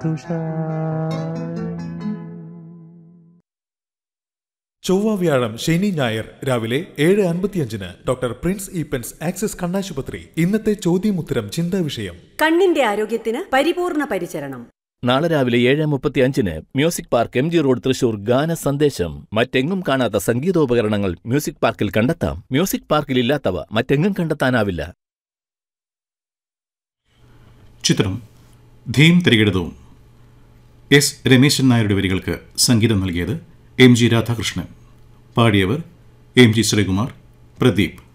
ചൊവ്വ വ്യാഴം ശനി ഞായർ രാവിലെ ഏഴ് അൻപത്തിയഞ്ചിന് ഡോക്ടർ പ്രിൻസ് ഈപ്പൻസ് ആക്സിസ് കണ്ണാശുപത്രി ഇന്നത്തെ ചോദ്യമുത്തരം ചിന്താ വിഷയം കണ്ണിന്റെ ആരോഗ്യത്തിന് പരിപൂർണ പരിചരണം നാളെ രാവിലെ ഏഴ് മുപ്പത്തി അഞ്ചിന് music park M G road Thrissur ഗാന സന്ദേശം മറ്റെങ്ങും കാണാത്ത സംഗീതോപകരണങ്ങൾ മ്യൂസിക് പാർക്കിൽ കണ്ടെത്താം മ്യൂസിക് പാർക്കിൽ ഇല്ലാത്തവ മറ്റെങ്ങും കണ്ടെത്താനാവില്ല ചിത്രം ധീം തിരികിടതവും എസ് രമേശൻ നായരുടെ വരികൾക്ക് സംഗീതം നൽകിയത് എം ജി രാധാകൃഷ്ണൻ പാടിയവർ എം ജി ശ്രീകുമാർ പ്രദീപ്